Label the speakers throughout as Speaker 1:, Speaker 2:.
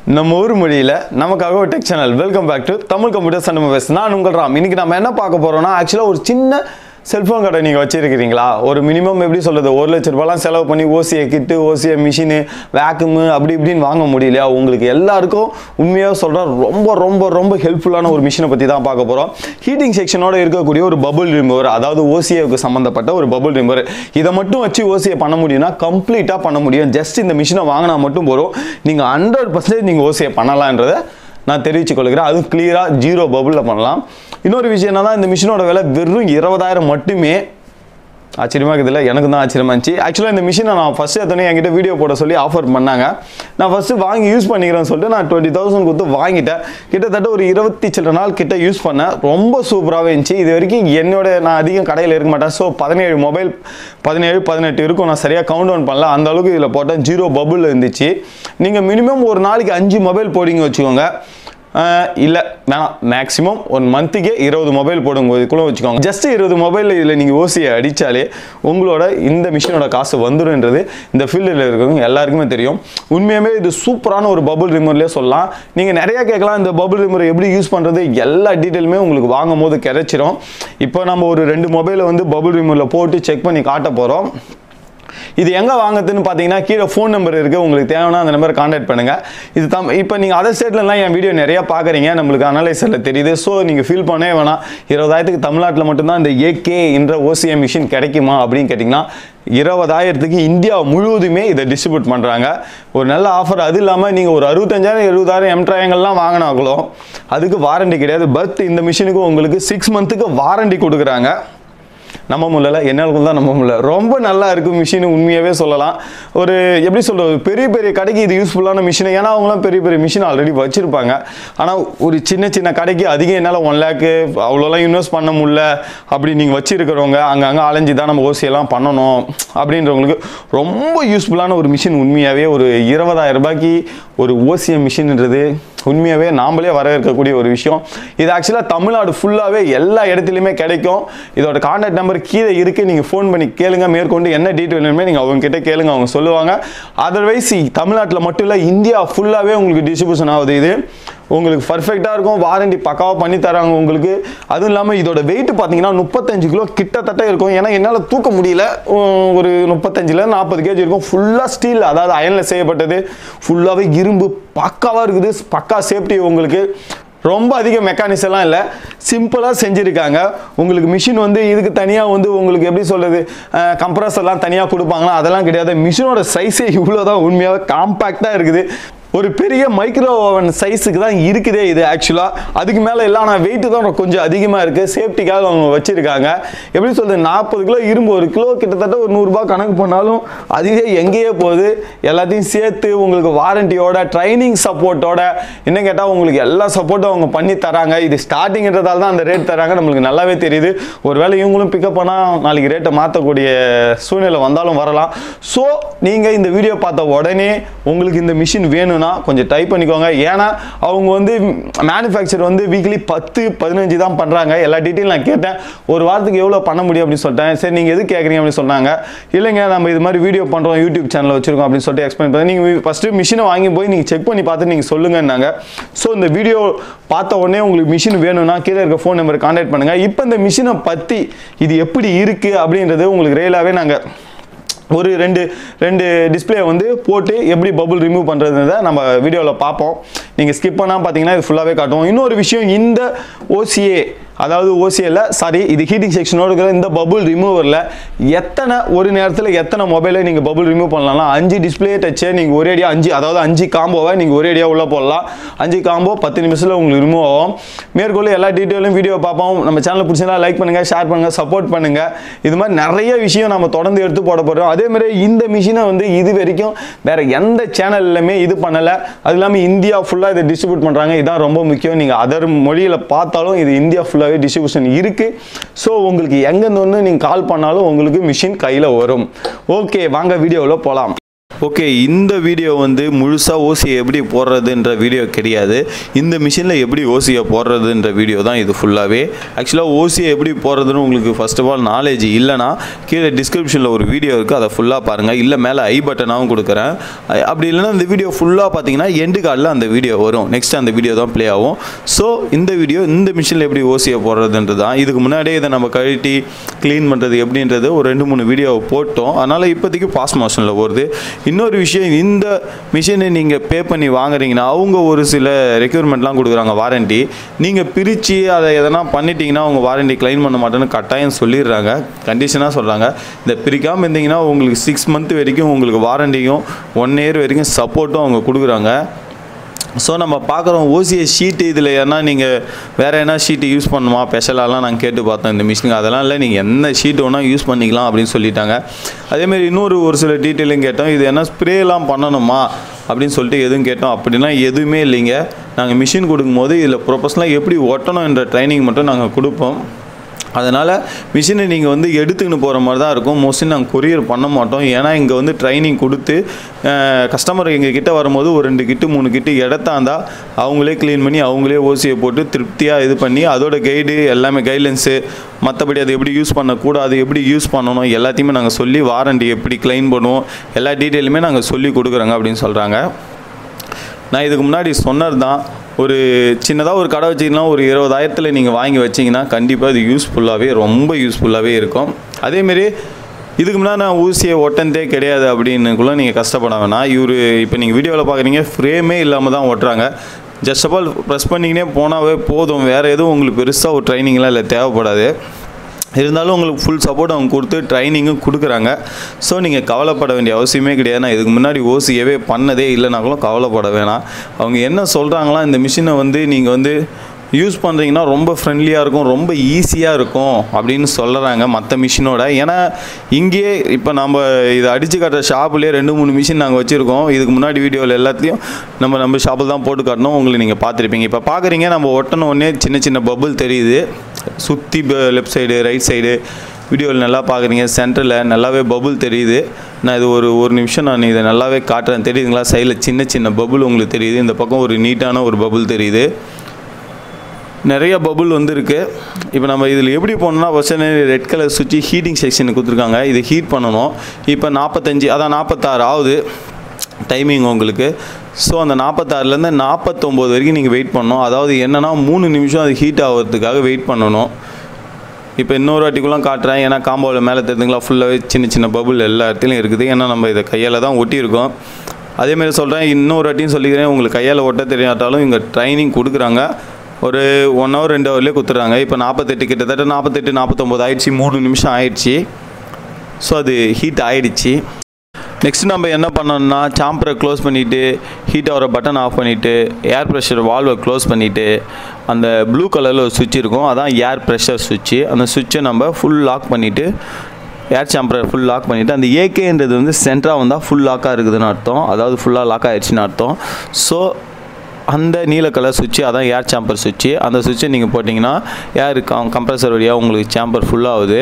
Speaker 1: நம்ம ஊர் மொழியில் நமக்காக ஒரு tech channel welcome back to Tamil computer சண்டை பேஸ் நான் உங்கள் ராம் இன்னைக்கு நம்ம என்ன பார்க்க போறோம்னா ஆக்சுவலாக ஒரு சின்ன செல்ஃபோன் கடை நீங்கள் வச்சிருக்கிறீங்களா ஒரு மினிமம் எப்படி சொல்கிறது ஒரு லட்ச ரூபாய்லாம் செலவு பண்ணி ஓசியை கிட்டு ஓசியை மிஷினு வேக்குமு அப்படி இப்படின்னு வாங்க முடியலையா உங்களுக்கு எல்லாருக்கும் உண்மையாக சொல்கிறேன் ரொம்ப ரொம்ப ரொம்ப ஹெல்ப்ஃபுல்லான ஒரு மிஷினை பற்றி தான் பார்க்க போகிறோம் ஹீட்டிங் செக்ஷனோட இருக்கக்கூடிய ஒரு பபுள் ரிமூவர் அதாவது ஓசிஏவுக்கு சம்மந்தப்பட்ட ஒரு பபுள் ரிமூவர் இதை மட்டும் வச்சு ஓசியை பண்ண முடியும்னா கம்ப்ளீட்டாக பண்ண முடியும் ஜஸ்ட் இந்த மிஷினை வாங்கினா மட்டும் போதும் நீங்கள் ஹண்ட்ரட் பர்சன்டேஜ் நீங்கள் ஓசியை பண்ணலான்றதை நான் தெரிவித்துக் கொள்கிறேன் அதுவும் கிளியராக ஜீரோ பபுளில் பண்ணலாம் இன்னொரு விஷயம் என்னன்னா இந்த மிஷினோட விலை வெறும் இருபதாயிரம் மட்டுமே ஆச்சரியமாக இருக்குதுல்ல எனக்கு தான் ஆச்சரியமா இருந்துச்சு ஆக்சுவலாக இந்த மிஷினை நான் ஃபஸ்ட்டு எத்தனை என்கிட்ட வீடியோ போட சொல்லி ஆஃபர் பண்ணாங்க நான் ஃபஸ்ட்டு வாங்கி யூஸ் பண்ணிக்கிறேன்னு சொல்லிட்டு நான் டுவெண்ட்டி தௌசண்ட் கொடுத்து வாங்கிட்டேன் கிட்டத்தட்ட ஒரு இருபத்தி சில நாள் கிட்ட யூஸ் பண்ணேன் ரொம்ப சூப்பராகவே இருந்துச்சு இது வரைக்கும் என்னோட நான் அதிகம் கடையில் இருக்க மாட்டேன் ஸோ பதினேழு மொபைல் பதினேழு பதினெட்டு இருக்கும் நான் சரியாக கவுண்ட் டவுன் பண்ணல அந்த அளவுக்கு இதில் போட்டேன் ஜீரோ பபுள் இருந்துச்சு நீங்கள் மினிமம் ஒரு நாளைக்கு அஞ்சு மொபைல் போடிங்க வச்சுக்கோங்க இல்லை வேணாம் மேக்ஸிமம் ஒன் மந்த்துக்கே இருபது மொபைல் போடுங்க இதுக்குள்ளே வச்சுக்கோங்க ஜஸ்ட் இருபது மொபைலில் இதில் நீங்கள் ஓசியை அடித்தாலே உங்களோட இந்த மிஷினோட காசு வந்துடும்ன்றது இந்த ஃபீல்டில் இருக்கிறவங்க எல்லாருக்குமே தெரியும் உண்மையாகவே இது சூப்பரான ஒரு பபுள் ரிமூவர்லேயே சொல்லலாம் நீங்கள் நிறையா கேட்கலாம் இந்த பபுள் ரிமூவர் எப்படி யூஸ் பண்ணுறது எல்லா டீட்டெயிலுமே உங்களுக்கு வாங்கும் போது கிடைச்சிரும் இப்போ நம்ம ஒரு ரெண்டு மொபைலை வந்து பபுள் ரிமூவரில் போட்டு செக் பண்ணி காட்ட போகிறோம் இது எங்கே வாங்குறதுன்னு பார்த்தீங்கன்னா கீழே ஃபோன் நம்பர் இருக்குது உங்களுக்கு தேவைன்னா அந்த நம்பரை காண்டாக்ட் பண்ணுங்கள் இது தம் இப்போ நீங்கள் அதர் ஸ்டேட்லலாம் என் வீடியோ நிறையா பார்க்குறீங்க நம்மளுக்கு அனலைசரில் தெரியுது ஸோ நீங்கள் ஃபீல் பண்ணவே வேணாம் இருபதாயிரத்துக்கு தமிழ்நாட்டில் மட்டும்தான் இந்த ஏகே என்ற ஓசிஎம் மிஷின் கிடைக்குமா அப்படின்னு கேட்டிங்கன்னா இருபதாயிரத்துக்கு இந்தியா முழுவதுமே இதை டிஸ்ட்ரிபியூட் பண்ணுறாங்க ஒரு நல்ல ஆஃபர் அது இல்லாமல் நீங்கள் ஒரு அறுபத்தஞ்சாயிரம் எழுபதாயிரம் எம்ட்ராயங்கள்லாம் வாங்கினாங்களோ அதுக்கு வாரண்டி கிடையாது பட் இந்த மிஷினுக்கு உங்களுக்கு சிக்ஸ் மந்த்துக்கு வாரண்டி கொடுக்குறாங்க நம்ப முடியல என்னாலும் தான் நம்ப முடியல ரொம்ப நல்லா இருக்கும் மிஷின் உண்மையாகவே சொல்லலாம் ஒரு எப்படி சொல்கிறது பெரிய பெரிய கடைக்கு இது யூஸ்ஃபுல்லான மிஷின் ஏன்னா அவங்களாம் பெரிய பெரிய மிஷின் ஆல்ரெடி வச்சுருப்பாங்க ஆனால் ஒரு சின்ன சின்ன கடைக்கு அதிகம் என்னால் ஒன் லேக்கு அவ்வளோலாம் இன்வெஸ்ட் பண்ண முடியல அப்படி நீங்கள் வச்சுருக்கிறவங்க அங்கங்கே அலைஞ்சு தான் நம்ம ஓசியெல்லாம் பண்ணணும் அப்படின்றவங்களுக்கு ரொம்ப யூஸ்ஃபுல்லான ஒரு மிஷின் உண்மையாகவே ஒரு இருபதாயிரம் ரூபாய்க்கு ஒரு ஓசிஎம் மிஷின்ன்றது உண்மையாகவே நாமளே வரவேற்கக்கூடிய ஒரு விஷயம் இது ஆக்சுவலாக தமிழ்நாடு ஃபுல்லாகவே எல்லா இடத்துலையுமே கிடைக்கும் இதோட கான்டாக்ட் நம்பர் கீழே இருக்குது நீங்கள் ஃபோன் பண்ணி கேளுங்க மேற்கொண்டு என்ன டீட்டெயில் வேணுமே நீங்கள் அவங்க கிட்ட கேளுங்க அவங்க சொல்லுவாங்க அதர்வைஸ் தமிழ்நாட்டில் மட்டும் இல்லை இந்தியா ஃபுல்லாகவே உங்களுக்கு டிஸ்ட்ரிபியூஷன் ஆகுது இது உங்களுக்கு பர்ஃபெக்டாக இருக்கும் வாரண்டி பக்காவாக பண்ணி தராங்க உங்களுக்கு அதுவும் இல்லாமல் இதோட வெயிட் பார்த்தீங்கன்னா முப்பத்தஞ்சு கிலோ கிட்டத்தட்ட இருக்கும் ஏன்னா என்னால் தூக்க முடியல உம், ஒரு முப்பத்தஞ்சில் நாற்பது கேஜி இருக்கும் ஃபுல்லாக ஸ்டீல் அதாவது அயனில் செய்யப்பட்டது ஃபுல்லாகவே இரும்பு பக்காவாக இருக்குது பக்கா சேஃப்டி உங்களுக்கு ரொம்ப அதிக மெக்கானிக்ஸ் எல்லாம் இல்லை சிம்பிளாக செஞ்சுருக்காங்க உங்களுக்கு மிஷின் வந்து இதுக்கு தனியாக வந்து உங்களுக்கு எப்படி சொல்கிறது கம்ப்ரஸர்லாம் தனியாக கொடுப்பாங்களா அதெல்லாம் கிடையாது மிஷினோட சைஸே இவ்வளோ தான் உண்மையாக காம்பேக்டாக இருக்குது ஒரு பெரிய மைக்ரோ ஓவன் சைஸுக்கு தான் இருக்குதே இது ஆக்சுவலாக அதுக்கு மேலே இல்லை ஆனால் வெயிட்டு தான் கொஞ்சம் அதிகமாக இருக்குது சேஃப்டிக்காக அவங்க வச்சுருக்காங்க எப்படி சொல்கிறது நாற்பது கிலோ இரும்பு ஒரு கிலோ கிட்டத்தட்ட ஒரு நூறுரூபா கணக்கு பண்ணாலும் அதுவே எங்கேயே போகுது எல்லாத்தையும் சேர்த்து உங்களுக்கு வாரண்டியோட ட்ரைனிங் சப்போர்ட்டோட என்ன கேட்டால் உங்களுக்கு எல்லா சப்போர்ட்டும் அவங்க பண்ணி தராங்க இது ஸ்டார்டிங்கிறதால தான் அந்த ரேட் தராங்க நம்மளுக்கு நல்லாவே தெரியுது ஒருவேளை இவங்களும் பிக்கப் பண்ணால் நாளைக்கு ரேட்டை மாற்றக்கூடிய சூழ்நிலை வந்தாலும் வரலாம் ஸோ நீங்கள் இந்த வீடியோ பார்த்த உடனே உங்களுக்கு இந்த மிஷின் வேணும்னா கொஞ்சம் டைப் பண்ணிக்கோங்க ஏன்னா அவங்க வந்து மேனுஃபேக்சர் வந்து வீக்லி பத்து பதினஞ்சு தான் பண்ணுறாங்க எல்லா டீட்டெயில் நான் கேட்டேன் ஒரு வாரத்துக்கு எவ்வளோ பண்ண முடியும் அப்படின்னு சொல்லிட்டேன் சரி நீங்கள் எது கேட்குறீங்க அப்படின்னு சொன்னாங்க இல்லைங்க நம்ம இது மாதிரி வீடியோ பண்ணுறோம் யூடியூப் சேனல் வச்சிருக்கோம் அப்படின்னு சொல்லிட்டு எக்ஸ்பிளைன் பண்ணி நீங்கள் ஃபஸ்ட்டு மிஷினை வாங்கி போய் நீங்கள் செக் பண்ணி பார்த்து நீங்கள் சொல்லுங்கன்னாங்க ஸோ இந்த வீடியோ பார்த்த உடனே உங்களுக்கு மிஷின் வேணும்னா கீழே இருக்க ஃபோன் நம்பர் கான்டாக்ட் பண்ணுங்கள் இப்போ இந்த மிஷினை பற்றி இது எப்படி இருக்குது அப்படின்றது உங்களுக்கு ரியலாகவே நாங்கள் ஒரு ரெண்டு ரெண்டு டிஸ்பிளே வந்து போட்டு எப்படி பபுள் ரிமூவ் பண்ணுறதுன்றத நம்ம வீடியோவில் பார்ப்போம் நீங்கள் ஸ்கிப் பண்ணால் பார்த்தீங்கன்னா இது ஃபுல்லாகவே காட்டும் இன்னொரு விஷயம் இந்த ஓசிஏ அதாவது ஓசிஏல சாரி இது ஹீட்டிங் செக்ஷனோட இருக்கிற இந்த பபுள் ரிமூவரில் எத்தனை ஒரு நேரத்தில் எத்தனை மொபைலை நீங்கள் பபுள் ரிமூவ் பண்ணலாம் அஞ்சு டிஸ்பிளே டச்சை நீங்கள் ஒரேடியாக அஞ்சு அதாவது அஞ்சு காம்போவை நீங்கள் ஒரேடியாக உள்ளே போடலாம் அஞ்சு காம்போ பத்து நிமிஷத்தில் உங்களுக்கு ரிமூவ் ஆகும் மேற்கொள்ள எல்லா டீட்டெயிலும் வீடியோ பார்ப்போம் நம்ம சேனல் பிடிச்சிருந்தா லைக் பண்ணுங்கள் ஷேர் பண்ணுங்கள் சப்போர்ட் பண்ணுங்கள் இது மாதிரி நிறைய விஷயம் நம்ம தொடர்ந்து எடுத்து போட போகிறோம் அதே மாதிரி இந்த மிஷினை வந்து இது வரைக்கும் வேற எந்த சேனல்லையுமே இது பண்ணலை அது இல்லாமல் இந்தியா ஃபுல்லாக இதை டிஸ்ட்ரிபியூட் பண்ணுறாங்க இதான் ரொம்ப முக்கியம் நீங்கள் அதர் மொழியில் பார்த்தாலும் இது இந்தியா ஃபுல்லாகவே டிஸ்ட்ரிபியூஷன் இருக்குது ஸோ உங்களுக்கு எங்கேருந்து ஒன்று நீங்கள் கால் பண்ணாலும் உங்களுக்கு மிஷின் கையில் வரும் ஓகே வாங்க வீடியோவில் போகலாம் ஓகே இந்த வீடியோ வந்து முழுசாக ஓசியை எப்படி போடுறதுன்ற வீடியோ கிடையாது இந்த மிஷினில் எப்படி ஓசியை போடுறதுன்ற வீடியோ தான் இது ஃபுல்லாகவே ஆக்சுவலாக ஓசியை எப்படி போடுறதுன்னு உங்களுக்கு ஃபர்ஸ்ட் ஆஃப் ஆல் நாலேஜ் இல்லைனா கீழே டிஸ்கிரிப்ஷனில் ஒரு வீடியோ இருக்குது அதை ஃபுல்லாக பாருங்கள் இல்லை மேலே ஐ பட்டனாகவும் கொடுக்குறேன் அ- அப்படி இல்லைன்னா இந்த வீடியோ ஃபுல்லாக பார்த்தீங்கன்னா எண்டு காலில் அந்த வீடியோ வரும் நெக்ஸ்ட் அந்த வீடியோ தான் ப்ளே ஆகும் ஸோ இந்த வீடியோ இந்த மிஷினில் எப்படி ஓசியை போடுறதுன்றது தான் இதுக்கு முன்னாடியே இதை நம்ம கழட்டி க்ளீன் பண்ணுறது எப்படின்றது ஒரு ரெண்டு மூணு வீடியோ போட்டோம் அதனால் இப்போதைக்கு பாஸ் மோஷனில் வருது இன்னொரு விஷயம் இந்த மிஷினை நீங்கள் பே பண்ணி வாங்குறீங்கன்னா அவங்க ஒரு சில ரெக்யூர்மெண்ட்லாம் கொடுக்குறாங்க வாரண்டி நீங்கள் பிரித்து அதை எதனா பண்ணிட்டீங்கன்னா அவங்க வாரண்டி க்ளைம் பண்ண மாட்டேன்னு கட்டாயம் சொல்லிடுறாங்க கண்டிஷனாக சொல்கிறாங்க இந்த பிரிக்காமல் இருந்தீங்கன்னா உங்களுக்கு சிக்ஸ் மந்த் வரைக்கும் உங்களுக்கு வாரண்டியும் ஒன் இயர் வரைக்கும் சப்போர்ட்டும் அவங்க கொடுக்குறாங்க ஸோ நம்ம பார்க்குறோம் ஓசிஏ ஷீட்டு இதில் ஏன்னா நீங்கள் வேறு என்ன ஷீட்டு யூஸ் பண்ணுமா ஸ்பெஷலாலாம் நாங்கள் கேட்டு பார்த்தோம் இந்த மிஷினுக்கு அதெல்லாம் இல்லை நீங்கள் என்ன ஷீட் வேணால் யூஸ் பண்ணிக்கலாம் அப்படின்னு சொல்லிட்டாங்க அதேமாரி இன்னொரு ஒரு சில டீட்டெயிலும் கேட்டோம் இது என்ன ஸ்ப்ரேலாம் பண்ணணுமா அப்படின்னு சொல்லிட்டு எதுவும் கேட்டோம் அப்படின்னா எதுவுமே இல்லைங்க நாங்கள் மிஷின் கொடுக்கும்போது இதில் ப்ரொஃபஷனலாக எப்படி ஒட்டணும் என்ற ட்ரைனிங் மட்டும் நாங்கள் கொடுப்போம் அதனால் மிஷினை நீங்கள் வந்து எடுத்துக்கின்னு போகிற மாதிரி தான் இருக்கும் மோஸ்ட்லி நாங்கள் கொரியர் பண்ண மாட்டோம் ஏன்னா இங்கே வந்து ட்ரைனிங் கொடுத்து கஸ்டமர் எங்கள் கிட்ட வரும்போது ஒரு ரெண்டு கிட்டு மூணு கிட்டு இடத்தாந்தா அவங்களே க்ளீன் பண்ணி அவங்களே ஓசியை போட்டு திருப்தியாக இது பண்ணி அதோட கைடு எல்லாமே கைட்லைன்ஸு மற்றபடி அதை எப்படி யூஸ் பண்ணக்கூடாது எப்படி யூஸ் பண்ணணும் எல்லாத்தையுமே நாங்கள் சொல்லி வாரண்டி எப்படி க்ளைம் பண்ணுவோம் எல்லா டீட்டெயிலுமே நாங்கள் சொல்லி கொடுக்குறோங்க அப்படின்னு சொல்கிறாங்க நான் இதுக்கு முன்னாடி சொன்னது தான் ஒரு சின்னதாக ஒரு கடை வச்சிங்கன்னா ஒரு இருபதாயிரத்தில் நீங்கள் வாங்கி வச்சிங்கன்னா கண்டிப்பாக இது யூஸ்ஃபுல்லாகவே ரொம்ப யூஸ்ஃபுல்லாகவே இருக்கும் அதேமாரி இதுக்கு முன்னாடி நான் ஊசியை ஒட்டந்தே கிடையாது அப்படின்னுக்குள்ள நீங்கள் கஷ்டப்பட வேணாம் இவர் இப்போ நீங்கள் வீடியோவில் பார்க்குறீங்க ஃப்ரேமே இல்லாமல் தான் ஒட்டுறாங்க ஜஸ்ட் ஆஃப் ஆல் ப்ரெஸ் பண்ணிக்கினே போனாவே போதும் வேறு எதுவும் உங்களுக்கு பெருசாக ஒரு ட்ரைனிங்லாம் இல்லை தேவைப்படாது இருந்தாலும் உங்களுக்கு ஃபுல் சப்போர்ட் அவங்க கொடுத்து ட்ரைனிங்கும் கொடுக்குறாங்க ஸோ நீங்கள் கவலைப்பட வேண்டிய அவசியமே கிடையாது நான் இதுக்கு முன்னாடி ஓசியவே பண்ணதே இல்லைனாங்களும் கவலைப்பட வேணாம் அவங்க என்ன சொல்கிறாங்களா இந்த மிஷினை வந்து நீங்கள் வந்து யூஸ் பண்ணுறீங்கன்னா ரொம்ப ஃப்ரெண்ட்லியாக இருக்கும் ரொம்ப ஈஸியாக இருக்கும் அப்படின்னு சொல்கிறாங்க மற்ற மிஷினோட ஏன்னா இங்கேயே இப்போ நம்ம இதை அடித்து காட்டுற ஷாப்புலேயே ரெண்டு மூணு மிஷின் நாங்கள் வச்சுருக்கோம் இதுக்கு முன்னாடி வீடியோவில் எல்லாத்தையும் நம்ம நம்ம ஷாப்பில் தான் போட்டு காட்டணும் உங்களுக்கு நீங்கள் பார்த்துருப்பீங்க இப்போ பார்க்குறீங்க நம்ம ஒட்டின உடனே சின்ன சின்ன பபுள் தெரியுது சுற்றி லெஃப்ட் சைடு ரைட் சைடு வீடியோவில் நல்லா பார்க்குறீங்க சென்டரில் நல்லாவே பபுள் தெரியுது நான் இது ஒரு ஒரு நிமிஷம் நான் இதை நல்லாவே காட்டுறேன் தெரியுதுங்களா சைடில் சின்ன சின்ன பபுள் உங்களுக்கு தெரியுது இந்த பக்கம் ஒரு நீட்டான ஒரு பபுள் தெரியுது நிறைய பபுள் வந்து இருக்கு இப்போ நம்ம இதில் எப்படி போனோம்னா ஃபஸ்ட்டு ரெட் கலர் சுவிட்சு ஹீட்டிங் செக்ஷன் கொடுத்துருக்காங்க இது ஹீட் பண்ணணும் இப்போ நாற்பத்தஞ்சு அதான் நாற்பத்தாறு ஆகுது டைமிங் உங்களுக்கு ஸோ அந்த நாற்பத்தாறுலேருந்து நாற்பத்தொம்போது வரைக்கும் நீங்கள் வெயிட் பண்ணணும் அதாவது என்னென்னா மூணு நிமிஷம் அது ஹீட் ஆகிறதுக்காக வெயிட் பண்ணணும் இப்போ இன்னொரு வாட்டிக்குலாம் காட்டுறேன் ஏன்னா காம்போவில் மேலே தெரிஞ்சுங்களா ஃபுல்லாகவே சின்ன சின்ன பபுள் எல்லா இடத்துலையும் இருக்குது ஏன்னா நம்ம இதை கையால் தான் ஒட்டியிருக்கோம் அதேமாரி சொல்கிறேன் இன்னொரு வாட்டியும் சொல்லிக்கிறேன் உங்களுக்கு கையால் ஒட்ட தெரியாட்டாலும் இங்கே ட்ரைனிங் கொடுக்குறாங்க ஒரு ஒன் ஹவர் ரெண்டு ஹவர்லேயே கொடுத்துட்றாங்க இப்போ நாற்பத்தெட்டு கிட்டத்தட்ட நாற்பத்தெட்டு நாற்பத்தொம்போது ஆயிடுச்சு மூணு நிமிஷம் ஆயிடுச்சு ஸோ அது ஹீட் ஆயிடுச்சு நெக்ஸ்ட் நம்ம என்ன பண்ணோம்னா சாம்பரை க்ளோஸ் பண்ணிவிட்டு ஹீட் ஆகிற பட்டன் ஆஃப் பண்ணிவிட்டு ஏர் ப்ரெஷர் வால்வை க்ளோஸ் பண்ணிவிட்டு அந்த ப்ளூ கலரில் ஒரு சுவிட்ச் இருக்கும் அதான் ஏர் ப்ரெஷர் சுவிட்சு அந்த சுவிட்சை நம்ம ஃபுல் லாக் பண்ணிவிட்டு ஏர் சாம்பரை ஃபுல் லாக் பண்ணிவிட்டு அந்த ஏகேன்றது வந்து சென்டராக வந்தால் ஃபுல் லாக்காக இருக்குதுன்னு அர்த்தம் அதாவது ஃபுல்லாக லாக் ஆயிடுச்சுன்னு அர்த்தம் ஸோ அந்த நீல கலர் சுவிட்சு அதான் ஏர் சாம்பர் சுவிட்சு அந்த சுவிட்சை நீங்கள் போட்டிங்கன்னா ஏர் கம் கம்ப்ரஸர் வழியாக உங்களுக்கு சாம்பர் ஃபுல்லாகுது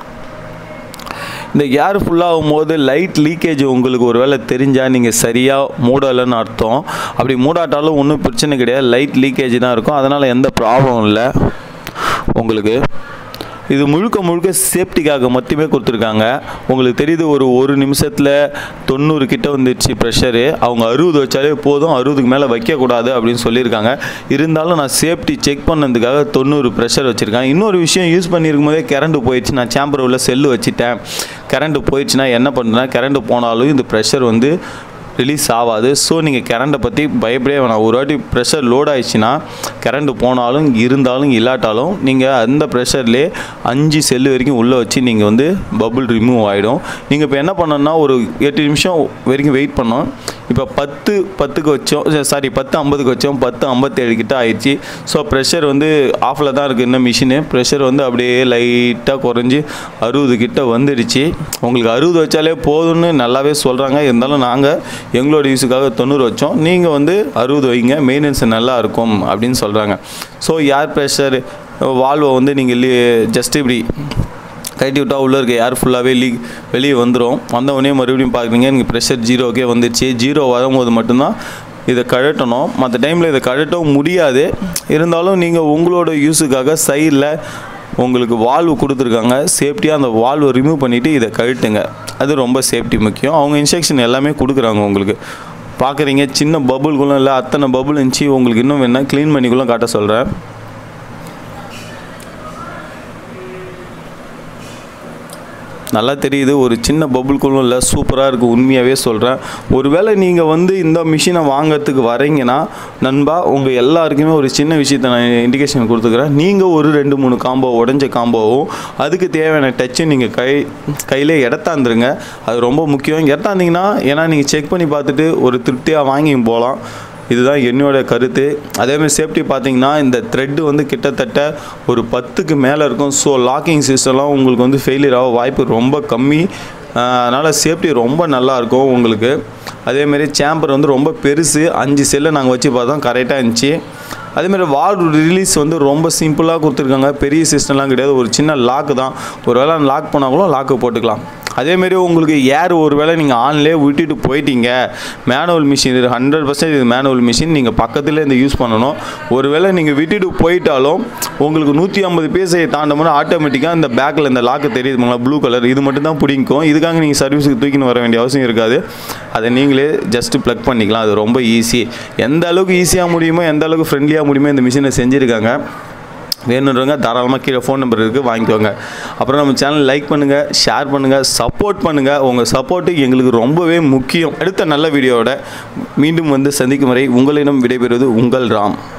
Speaker 1: இந்த ஏர் ஃபுல்லாகும் போது லைட் லீக்கேஜ் உங்களுக்கு ஒரு வேளை தெரிஞ்சால் நீங்கள் சரியாக மூடலைன்னு அர்த்தம் அப்படி மூடாட்டாலும் ஒன்றும் பிரச்சனை கிடையாது லைட் லீக்கேஜ் தான் இருக்கும் அதனால் எந்த ப்ராப்ளம் இல்லை உங்களுக்கு இது முழுக்க முழுக்க சேஃப்டிக்காக மட்டுமே கொடுத்துருக்காங்க உங்களுக்கு தெரியுது ஒரு ஒரு நிமிஷத்தில் தொண்ணூறு கிட்ட வந்துடுச்சு ப்ரெஷரு அவங்க அறுபது வச்சாலே போதும் அறுபதுக்கு மேலே வைக்கக்கூடாது அப்படின்னு சொல்லியிருக்காங்க இருந்தாலும் நான் சேஃப்டி செக் பண்ணதுக்காக தொண்ணூறு ப்ரெஷர் வச்சுருக்கேன் இன்னொரு விஷயம் யூஸ் பண்ணியிருக்கும் போதே கரண்ட் போயிடுச்சு நான் சேம்பர் உள்ள செல்லு வச்சுட்டேன் கரண்ட் போயிடுச்சுன்னா என்ன பண்ணுறேன்னா கரண்ட் போனாலும் இந்த ப்ரெஷர் வந்து ரிலீஸ் ஆகாது ஸோ நீங்கள் கரண்ட்டை பற்றி பயப்படவே வேணாம் ஒரு வாட்டி ப்ரெஷர் லோட் ஆயிடுச்சுன்னா கரண்ட் போனாலும் இருந்தாலும் இல்லாட்டாலும் நீங்கள் அந்த ப்ரெஷர்லேயே அஞ்சு செல்லு வரைக்கும் உள்ளே வச்சு நீங்கள் வந்து பபுள் ரிமூவ் ஆகிடும் நீங்கள் இப்போ என்ன பண்ணணும்னா ஒரு எட்டு நிமிஷம் வரைக்கும் வெயிட் பண்ணோம் இப்போ பத்து பத்துக்கு வச்சோம் சாரி பத்து ஐம்பதுக்கு வச்சோம் பத்து ஐம்பத்தேழு கிட்ட ஆயிடுச்சு ஸோ ப்ரெஷர் வந்து ஆஃபில் தான் இருக்குது இன்னும் மிஷினு ப்ரெஷர் வந்து அப்படியே லைட்டாக குறைஞ்சி அறுபது கிட்ட வந்துடுச்சு உங்களுக்கு அறுபது வச்சாலே போதும்னு நல்லாவே சொல்கிறாங்க இருந்தாலும் நாங்கள் எங்களோட யூஸுக்காக தொண்ணூறு வச்சோம் நீங்கள் வந்து அறுபது வைங்க மெயின்டெனன்ஸ் நல்லா இருக்கும் அப்படின்னு சொல்கிறாங்க ஸோ ஏர் ப்ரெஷர் வால்வை வந்து நீங்கள் ஜஸ்ட் இப்படி
Speaker 2: கட்டி விட்டால் உள்ளே இருக்க ஏர் ஃபுல்லாகவே லீக் வெளியே வந்துடும் வந்த உடனே மறுபடியும் பார்க்குறீங்க எனக்கு ப்ரெஷர் ஜீரோக்கே வந்துடுச்சு ஜீரோ வரும்போது மட்டும்தான் இதை கழட்டணும் மற்ற டைமில் இதை கழட்டவும் முடியாது இருந்தாலும் நீங்கள் உங்களோட யூஸுக்காக சைடில் உங்களுக்கு வால்வு கொடுத்துருக்காங்க சேஃப்டியாக அந்த வால்வை ரிமூவ் பண்ணிவிட்டு இதை கழட்டுங்க அது ரொம்ப சேஃப்டி முக்கியம் அவங்க இன்ஸ்ட்ரக்ஷன் எல்லாமே கொடுக்குறாங்க உங்களுக்கு பார்க்குறீங்க சின்ன பபுள்குள்ள இல்லை அத்தனை பபுள் இருந்துச்சு உங்களுக்கு இன்னும் வேணா க்ளீன் பண்ணிக்குள்ள காட்ட சொல்கிறேன் நல்லா தெரியுது ஒரு சின்ன பபுள்குள்ளும் இல்லை சூப்பராக இருக்குது உண்மையாகவே சொல்கிறேன் ஒருவேளை நீங்கள் வந்து இந்த மிஷினை வாங்கிறதுக்கு வரீங்கன்னா நண்பா உங்கள் எல்லாருக்குமே ஒரு சின்ன விஷயத்தை நான் இண்டிகேஷன் கொடுத்துக்கிறேன் நீங்கள் ஒரு ரெண்டு மூணு காம்போ உடஞ்ச காம்போவும் அதுக்கு தேவையான டச்சும் நீங்கள் கை கையிலே இடத்தாந்துருங்க அது ரொம்ப முக்கியம் இடத்தாந்தீங்கன்னா ஏன்னா நீங்கள் செக் பண்ணி பார்த்துட்டு ஒரு திருப்தியாக வாங்கி போகலாம் இதுதான் என்னோட கருத்து அதேமாதிரி சேஃப்டி பார்த்தீங்கன்னா இந்த த்ரெட்டு வந்து கிட்டத்தட்ட ஒரு பத்துக்கு மேலே இருக்கும் ஸோ லாக்கிங் சிஸ்டம்லாம் உங்களுக்கு வந்து ஃபெயிலியர் ஆக வாய்ப்பு ரொம்ப கம்மி அதனால் சேஃப்டி ரொம்ப நல்லா இருக்கும் உங்களுக்கு அதேமாரி சேம்பர் வந்து ரொம்ப பெருசு அஞ்சு செல்லை நாங்கள் வச்சு பார்த்தோம் கரெக்டாக இருந்துச்சு அதேமாதிரி வால் ரிலீஸ் வந்து ரொம்ப சிம்பிளாக கொடுத்துருக்காங்க பெரிய சிஸ்டம்லாம் கிடையாது ஒரு சின்ன லாக்கு தான் ஒரு வேளை லாக் பண்ணால் கூட லாக்கு போட்டுக்கலாம் அதேமாரி உங்களுக்கு ஏர் ஒரு வேளை நீங்கள் ஆன்லேயே விட்டுட்டு போயிட்டீங்க மேனுவல் மிஷின் இது ஹண்ட்ரட் பர்சன்ட் இது மேனுவல் மிஷின் நீங்கள் பக்கத்தில் இந்த யூஸ் பண்ணணும் ஒருவேளை நீங்கள் விட்டுட்டு போயிட்டாலும் உங்களுக்கு நூற்றி ஐம்பது பேசை தாண்டமுன்னா ஆட்டோமேட்டிக்காக இந்த பேக்கில் இந்த லாக்கு தெரியுதுங்களா ப்ளூ கலர் இது மட்டும் தான் பிடிக்கும் இதுக்காக நீங்கள் சர்வீஸுக்கு தூக்கின்னு வர வேண்டிய அவசியம் இருக்காது அதை நீங்களே ஜஸ்ட்டு ப்ளக் பண்ணிக்கலாம் அது ரொம்ப ஈஸி எந்த அளவுக்கு ஈஸியாக முடியுமோ எந்த அளவுக்கு ஃப்ரெண்ட்லியாக முடியுமோ இந்த மிஷினை செஞ்சுருக்காங்க வேணுன்றவங்க தாராளமாக கீழே ஃபோன் நம்பர் இருக்குது வாங்கிக்கோங்க அப்புறம் நம்ம சேனல் லைக் பண்ணுங்கள் ஷேர் பண்ணுங்கள் சப்போர்ட் பண்ணுங்கள் உங்கள் சப்போர்ட்டு எங்களுக்கு ரொம்பவே முக்கியம் அடுத்த நல்ல வீடியோவோட மீண்டும் வந்து சந்திக்கும் வரை உங்களிடம் விடைபெறுவது உங்கள் ராம்